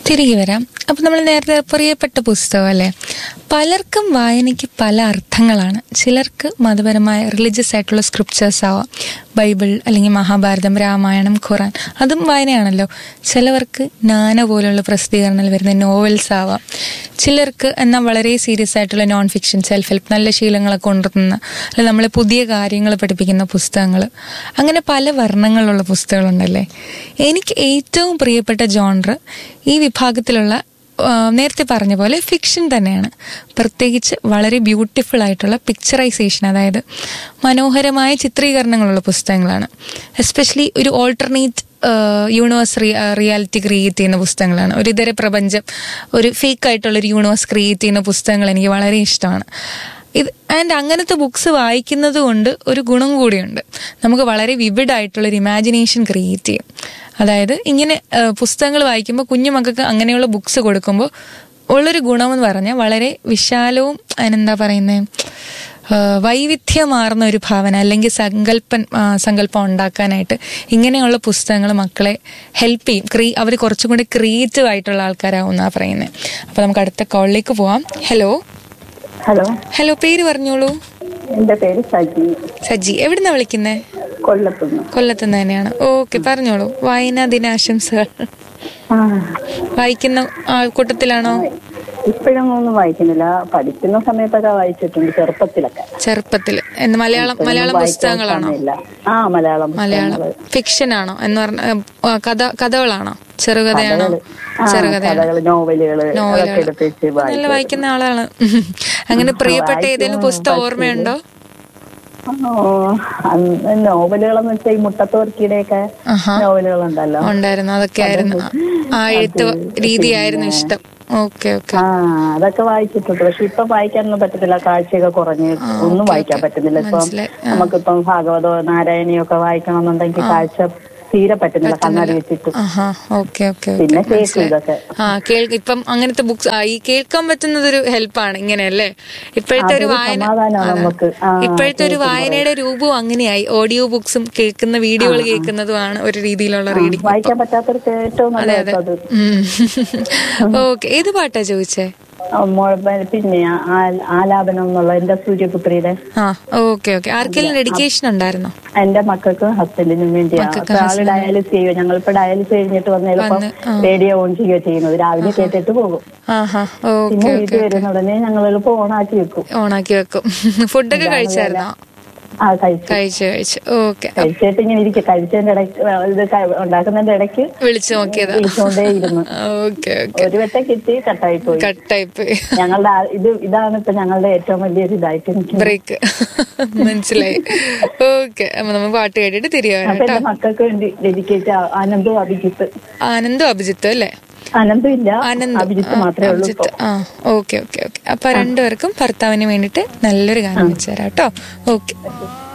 തിരികെ വരാം അപ്പം നമ്മൾ നേരത്തെ പ്രിയപ്പെട്ട പുസ്തകം അല്ലേ പലർക്കും വായനയ്ക്ക് പല അർത്ഥങ്ങളാണ് ചിലർക്ക് മതപരമായ റിലീജിയസ് ആയിട്ടുള്ള സ്ക്രിപ്റ്റേഴ്സ് ആവാം ബൈബിൾ അല്ലെങ്കിൽ മഹാഭാരതം രാമായണം ഖുറാൻ അതും വായനയാണല്ലോ ചിലവർക്ക് നാന പോലുള്ള പ്രസിദ്ധീകരണങ്ങൾ വരുന്ന നോവൽസ് ആവാം ചിലർക്ക് എന്നാൽ വളരെ സീരിയസ് ആയിട്ടുള്ള നോൺ ഫിക്ഷൻ സെൽഫ് ഹെൽപ്പ് നല്ല ശീലങ്ങളൊക്കെ കൊണ്ടുവരുന്ന അല്ലെങ്കിൽ നമ്മളെ പുതിയ കാര്യങ്ങൾ പഠിപ്പിക്കുന്ന പുസ്തകങ്ങൾ അങ്ങനെ പല വർണ്ണങ്ങളിലുള്ള പുസ്തകങ്ങളുണ്ടല്ലേ എനിക്ക് ഏറ്റവും പ്രിയപ്പെട്ട ജോൺറ് ഈ വിഭാഗത്തിലുള്ള ആ, നേരത്തെ പറഞ്ഞ പോലെ ഫിക്ഷൻ തന്നെയാണ് പ്രത്യേകിച്ച് വളരെ ബ്യൂട്ടിഫുൾ ആയിട്ടുള്ള പിക്ചറൈസേഷൻ അതായത് മനോഹരമായ ചിത്രീകരണങ്ങളുള്ള പുസ്തകങ്ങളാണ് എസ്പെഷ്യലി ഒരു ഓൾട്ടർനേറ്റ് യൂണിവേഴ്സ് റിയാലിറ്റി ക്രിയേറ്റ് ചെയ്യുന്ന പുസ്തകങ്ങളാണ് ഒരു ഇതര പ്രപഞ്ചം ഒരു ഫേക്ക് ആയിട്ടുള്ള ഒരു യൂണിവേഴ്സ് ക്രിയേറ്റ് ചെയ്യുന്ന പുസ്തകങ്ങൾ എനിക്ക് വളരെ ഇഷ്ടമാണ് ഇത് ആൻഡ് അങ്ങനത്തെ ബുക്സ് വായിക്കുന്നത് കൊണ്ട് ഒരു ഗുണം കൂടിയുണ്ട് നമുക്ക് വളരെ വിവിഡ് ആയിട്ടുള്ള ഒരു ഇമാജിനേഷൻ ക്രിയേറ്റ് ചെയ്യും അതായത് ഇങ്ങനെ പുസ്തകങ്ങൾ വായിക്കുമ്പോൾ കുഞ്ഞു മക്കൾക്ക് അങ്ങനെയുള്ള ബുക്സ് കൊടുക്കുമ്പോൾ ഉള്ളൊരു ഗുണമെന്ന് പറഞ്ഞാൽ വളരെ വിശാലവും അതിനെന്താ പറയുന്നത് വൈവിധ്യമാർന്ന ഒരു ഭാവന അല്ലെങ്കിൽ സങ്കല്പൻ ആ, സങ്കല്പം ഉണ്ടാക്കാനായിട്ട് ഇങ്ങനെയുള്ള പുസ്തകങ്ങൾ മക്കളെ ഹെൽപ്പ് ചെയ്യും ക്രീ അവർ കുറച്ചും കൂടി ക്രിയേറ്റീവ് ആയിട്ടുള്ള ആൾക്കാരാവും എന്നാണ് പറയുന്നത് അപ്പോൾ നമുക്ക് അടുത്ത കോളിലേക്ക് പോവാം ഹലോ ഹലോ ഹലോ പേര് പറഞ്ഞോളൂ എന്റെ പേര് സജി സജി എവിടുന്നാ വിളിക്കുന്നേ കൊല്ലത്തുനിന്ന് കൊല്ലത്തുനിന്ന് തന്നെയാണ് ഓക്കെ പറഞ്ഞോളൂ വായനാ ദിനാശംസകൾ ആ വായിക്കുന്ന ആൾക്കൂട്ടത്തിലാണോ ഇപ്പോഴൊന്നും ഒന്നും വായിക്കുന്നില്ല പഠിക്കുന്ന സമയത്തൊക്കെ വായിച്ചിട്ടുണ്ട് ചെറുപ്പത്തിലൊക്കെ ചെറുപ്പത്തിൽ എന്ന് മലയാളം മലയാളം വായിക്കാൻ പുസ്തകങ്ങളാണോ സമയമില്ല. ആ മലയാളം മലയാളം പുസ്തകങ്ങള്. ഫിക്ഷൻ ആണോ എന്ന് പറഞ്ഞ ആ, കഥ കഥകളാണോ ചെറുകഥയാണോ ആ, ചെറുകഥയാണോ കഥകള് നോവലുകള് അതൊക്കെ നോവലുകൾ എടുത്ത് വെച്ച് നല്ല വായിക്കും വായിക്കുന്ന ആളാണ് അങ്ങനെ പ്രിയപ്പെട്ട ഏതെങ്കിലും പുസ്തകം ഓർമ്മയുണ്ടോ ഓ, അന്ന് നോവലുകളെന്ന് വെച്ചാൽ ഈ മുട്ടത്തോർക്കിയുടെയൊക്കെ ആഹാ നോവലുകളുണ്ടല്ലോ ഉണ്ടായിരുന്നു അതൊക്കെ ആയിരുന്നു ആ എഴുത്ത് രീതിയായിരുന്നു ഇഷ്ടം ഓക്കെ ഓക്കെ ആ അതൊക്കെ വായിച്ചിട്ടുണ്ട് പക്ഷെ ഇപ്പൊ വായിക്കാനൊന്നും പറ്റത്തില്ല കാഴ്ചയൊക്കെ കുറഞ്ഞ് ഒന്നും വായിക്കാൻ പറ്റുന്നില്ല ഇപ്പം മനസ്സിലായി. നമുക്കിപ്പം ഭാഗവതോ നാരായണിയോ ഒക്കെ വായിക്കണമെന്നുണ്ടെങ്കിൽ കാഴ്ച തീരെ പറ്റുന്നില്ല കണ്ണാടി വെച്ചിട്ട് ആഹാ ഓക്കെ ഓക്കെ പിന്നെ കേൾക്കും ഇതൊക്കെ ആ കേൾ ഇപ്പം അങ്ങനത്തെ ബുക്സ് ഈ കേൾക്കാൻ പറ്റുന്നത് ഒരു ഹെൽപ്പാണ് ഇങ്ങനെയല്ലേ ഇപ്പോഴത്തെ ഒരു അതൊരു വായന സമാധാനമാണ് അതെ. നമുക്ക്. ആ, ഇപ്പോഴത്തെ ഒരു വായനയുടെ രൂപവും അങ്ങനെയായി ഓഡിയോ ബുക്സും കേൾക്കുന്ന വീഡിയോകൾ കേൾക്കുന്നതുമാണ് ഒരു രീതിയിലുള്ള റീഡിംഗ് വായിക്കാൻ പറ്റാത്തവർക്ക് ഏറ്റവും നല്ലത് അത് ഓക്കെ ഏത് പാട്ടാ ചോദിച്ചേ ആ, മൊ- പിന്നെ ആ- ആലാപനം എന്നുള്ള എന്റെ സൂര്യപുത്രിയുടെ ആ ഓക്കെ ഓക്കെ ആർക്കെങ്കിലും ഡെഡിക്കേഷൻ ഉണ്ടായിരുന്നോ എന്റെ മക്കൾക്കും ഹസ്ബൻഡിനും വേണ്ടിയാണ് മക്കൾക്ക് അപ്പൊ ആള് ഡയാലിസ് ചെയ്യുക ഞങ്ങളിപ്പോ ഡയാലിസ് കഴിഞ്ഞിട്ട് വന്ന ചിലപ്പോ റേഡിയോ ഓൺ ചെയ്യുക ചെയ്യുന്നത് രാവിലെ കേട്ടിട്ട് പോകും ആഹാ ഓക്കെ പിന്നെ വീട്ടിൽ വരുന്ന ഉടനെ ഞങ്ങൾ എളുപ്പം ഓണാക്കി വെക്കും ഓണാക്കി വെക്കും ഫുഡൊക്കെ കഴിച്ചായിരുന്നോ ആ കഴിച്ചു കഴിച്ചു കഴിച്ചു ഓക്കെ കഴിച്ചിട്ട് ഇങ്ങനെ ഇരിക്കും കഴിച്ചതിന്റെ ഇടയ്ക്ക് ആ, ഇത് ക- ഉണ്ടാക്കുന്നതിന്റെ ഇടയ്ക്ക് വിളിച്ചു നോക്കിയതാ വിളിച്ചുകൊണ്ടേ ഇരുന്നു ഓക്കെ ഓക്കെ ഒരു വട്ടം കിട്ടി കട്ടായി പോയി കട്ടായിപ്പ് ഞങ്ങളുടെ ആ- ഇത് ഇതാണ് ഇപ്പൊ ഞങ്ങളുടെ ഏറ്റവും വലിയൊരു ഇതായിട്ട് എനിക്ക് ബ്രേക്ക് മനസ്സിലായി ഓക്കെ അപ്പൊ നമ്മൾ പാട്ട് കേട്ടിട്ട് തിരികെ വരാം അപ്പൊ കേട്ടോ എന്റെ മക്കൾക്ക് വേണ്ടി ഡെഡിക്കേറ്റ് ആനന്ദും അഭിജിത്ത് ആനന്ദും അഭിജിത്തും അല്ലേ ആനന്ദും ഇല്ല ആനന്ദ് അഭിജിത്ത് മാത്രമേ ഉള്ളൂ അഭിജിത്ത് ആ ഓക്കെ ഓക്കെ ഓക്കെ അപ്പൊ രണ്ടുപേർക്കും ഭർത്താവിന് വേണ്ടിയിട്ട് നല്ലൊരു ഗാനം വെച്ചു തരാം കേട്ടോ ഓക്കെ